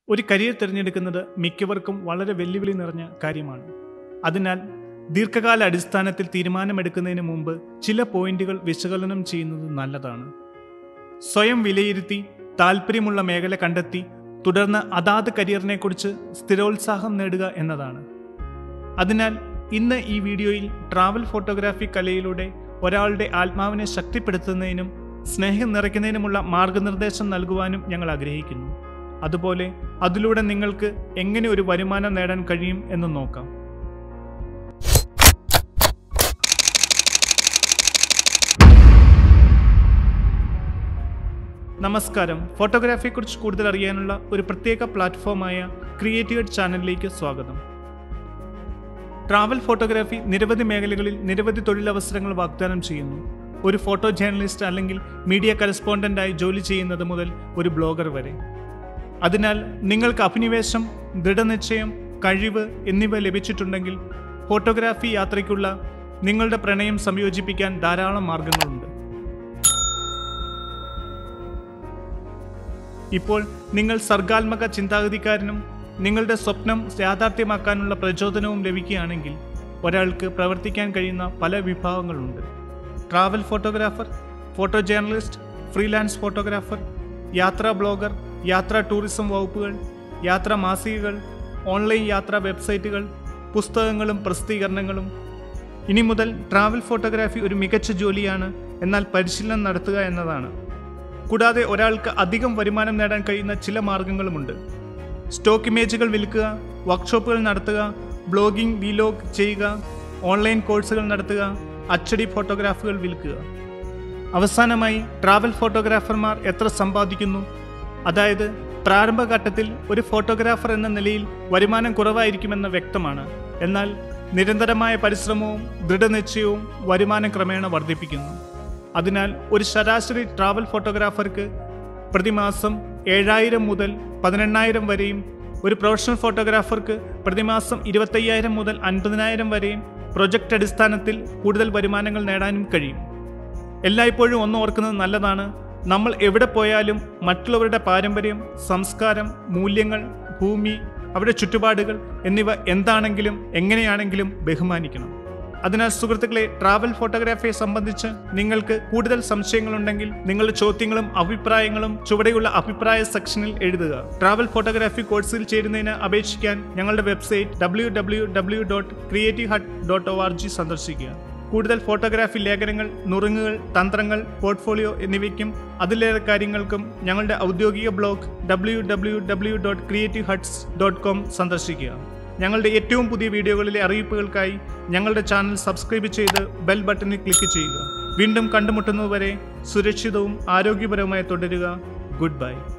ഒരു കരിയർ തിരഞ്ഞെടുക്കുന്നത് മിക്കവർക്കും വളരെ വെല്ലുവിളി നിറഞ്ഞ കാര്യമാണ് അതിനാൽ ദീർഘകാല അടിസ്ഥാനത്തിൽ തീരുമാനമെടുക്കുന്നതിന് മുമ്പ് ചില പോയിന്റുകൾ വിശകലനം ചെയ്യുന്നത് നല്ലതാണ് സ്വയം വിലയിരുത്തി താല്പര്യമുള്ള മേഖല കണ്ടെത്തി തുടർന്ന് അതാത് കരിയറിനെക്കുറിച്ച് സ്ഥിരോത്സാഹം നേടുക എന്നതാണ് അതിനാൽ ഇന്ന് ഈ വീഡിയോയിൽ ട്രാവൽ ഫോട്ടോഗ്രാഫി കലയിലൂടെ ഒരാളുടെ ആത്മാവിനെ ശക്തിപ്പെടുത്തുന്നതിനും സ്നേഹം നിറയ്ക്കുന്നതിനുമുള്ള മാർഗനിർദ്ദേശം നൽകുവാനും ഞങ്ങൾ ആഗ്രഹിക്കുന്നു അതുപോലെ അതിലൂടെ നിങ്ങൾക്ക് എങ്ങനെ ഒരു വരുമാനം നേടാൻ കഴിയും എന്ന് നോക്കാം നമസ്കാരം ഫോട്ടോഗ്രാഫിയെക്കുറിച്ച് കൂടുതൽ അറിയാനുള്ള ഒരു പ്രത്യേക പ്ലാറ്റ്ഫോമായ ക്രിയേറ്റീവ് ചാനലിലേക്ക് സ്വാഗതം ട്രാവൽ ഫോട്ടോഗ്രാഫി നിരവധി മേഖലകളിൽ നിരവധി തൊഴിലവസരങ്ങൾ വാഗ്ദാനം ചെയ്യുന്നു ഒരു ഫോട്ടോ ജേർണലിസ്റ്റ് അല്ലെങ്കിൽ മീഡിയ കറസ്പോണ്ടന്റായി ജോലി ചെയ്യുന്നത് മുതൽ ഒരു ബ്ലോഗർ വരെ അതിനാൽ നിങ്ങൾക്ക് അഭിനിവേശം ദൃഢനിശ്ചയം കഴിവ് എന്നിവ ലഭിച്ചിട്ടുണ്ടെങ്കിൽ ഫോട്ടോഗ്രാഫി യാത്രയ്ക്കുള്ള നിങ്ങളുടെ പ്രണയം സംയോജിപ്പിക്കാൻ ധാരാളം മാർഗങ്ങളുണ്ട് ഇപ്പോൾ നിങ്ങൾ സർഗാത്മക ചിന്താഗതിക്കാരനും നിങ്ങളുടെ സ്വപ്നം യാഥാർത്ഥ്യമാക്കാനുള്ള പ്രചോദനവും ലഭിക്കുകയാണെങ്കിൽ ഒരാൾക്ക് പ്രവർത്തിക്കാൻ കഴിയുന്ന പല വിഭാഗങ്ങളുണ്ട് travel photographer photo journalist freelance photographer യാത്രാ ബ്ലോഗർ യാത്രാ ടൂറിസം വകുപ്പുകൾ യാത്രാ മാസികകൾ ഓൺലൈൻ യാത്രാ വെബ്സൈറ്റുകൾ പുസ്തകങ്ങളും പ്രസിദ്ധീകരണങ്ങളും ഇനി മുതൽ ട്രാവൽ ഫോട്ടോഗ്രാഫി ഒരു മികച്ച ജോലിയാണ് എന്നാൽ പരിശീലനം നടത്തുക എന്നതാണ് കൂടാതെ ഒരാൾക്ക് അധികം വരുമാനം നേടാൻ കഴിയുന്ന ചില മാർഗങ്ങളുമുണ്ട് സ്റ്റോക്ക് ഇമേജുകൾ വിൽക്കുക വർക്ക്ഷോപ്പുകൾ നടത്തുക ബ്ലോഗിംഗ് വിലോഗ് ചെയ്യുക ഓൺലൈൻ കോഴ്സുകൾ നടത്തുക അച്ചടി ഫോട്ടോഗ്രാഫുകൾ വിൽക്കുക അവസാനമായി ട്രാവൽ ഫോട്ടോഗ്രാഫർമാർ എത്ര സമ്പാദിക്കുന്നു അതായത് പ്രാരംഭഘട്ടത്തിൽ ഒരു ഫോട്ടോഗ്രാഫർ എന്ന നിലയിൽ വരുമാനം കുറവായിരിക്കുമെന്ന് വ്യക്തമാണ് എന്നാൽ നിരന്തരമായ പരിശ്രമവും ദൃഢനിശ്ചയവും വരുമാനം ക്രമേണ വർദ്ധിപ്പിക്കുന്നു അതിനാൽ ഒരു ശരാശരി ട്രാവൽ ഫോട്ടോഗ്രാഫർക്ക് പ്രതിമാസം ഏഴായിരം മുതൽ പതിനെണ്ണായിരം വരെയും ഒരു പ്രൊഫഷണൽ ഫോട്ടോഗ്രാഫർക്ക് പ്രതിമാസം ഇരുപത്തയ്യായിരം മുതൽ അൻപതിനായിരം വരെയും പ്രൊജക്റ്റ് അടിസ്ഥാനത്തിൽ കൂടുതൽ വരുമാനങ്ങൾ നേടാനും കഴിയും എല്ലായ്പ്പോഴും ഒന്ന് ഓർക്കുന്നത് നല്ലതാണ് നമ്മൾ എവിടെ പോയാലും മറ്റുള്ളവരുടെ പാരമ്പര്യം സംസ്കാരം മൂല്യങ്ങൾ ഭൂമി അവരുടെ ചുറ്റുപാടുകൾ എന്നിവ എന്താണെങ്കിലും എങ്ങനെയാണെങ്കിലും ബഹുമാനിക്കണം അതിനാൽ സുഹൃത്തുക്കളെ ട്രാവൽ ഫോട്ടോഗ്രാഫിയെ സംബന്ധിച്ച് നിങ്ങൾക്ക് കൂടുതൽ സംശയങ്ങളുണ്ടെങ്കിൽ നിങ്ങളുടെ ചോദ്യങ്ങളും അഭിപ്രായങ്ങളും ചുവടെയുള്ള അഭിപ്രായ സെക്ഷനിൽ എഴുതുക ട്രാവൽ ഫോട്ടോഗ്രാഫി കോഴ്സിൽ ചേരുന്നതിന് അപേക്ഷിക്കാൻ ഞങ്ങളുടെ website W W W dot creative hut dot O R G സന്ദർശിക്കുക കൂടുതൽ ഫോട്ടോഗ്രാഫി ലേഖനങ്ങൾ നുറുങ്ങുകൾ തന്ത്രങ്ങൾ പോർട്ട്ഫോളിയോ എന്നിവയ്ക്കും അതിലേറെ കാര്യങ്ങൾക്കും ഞങ്ങളുടെ ഔദ്യോഗിക blog W W W dot creative huts dot com സന്ദർശിക്കുക ഞങ്ങളുടെ ഏറ്റവും പുതിയ വീഡിയോകളിലെ അറിയിപ്പുകൾക്കായി ഞങ്ങളുടെ ചാനൽ സബ്സ്ക്രൈബ് ചെയ്ത് ബെൽ ബട്ടണിൽ ക്ലിക്ക് ചെയ്യുക വീണ്ടും കണ്ടുമുട്ടുന്നതുവരെ സുരക്ഷിതവും ആരോഗ്യപരവുമായി തുടരുക ഗുഡ് ബൈ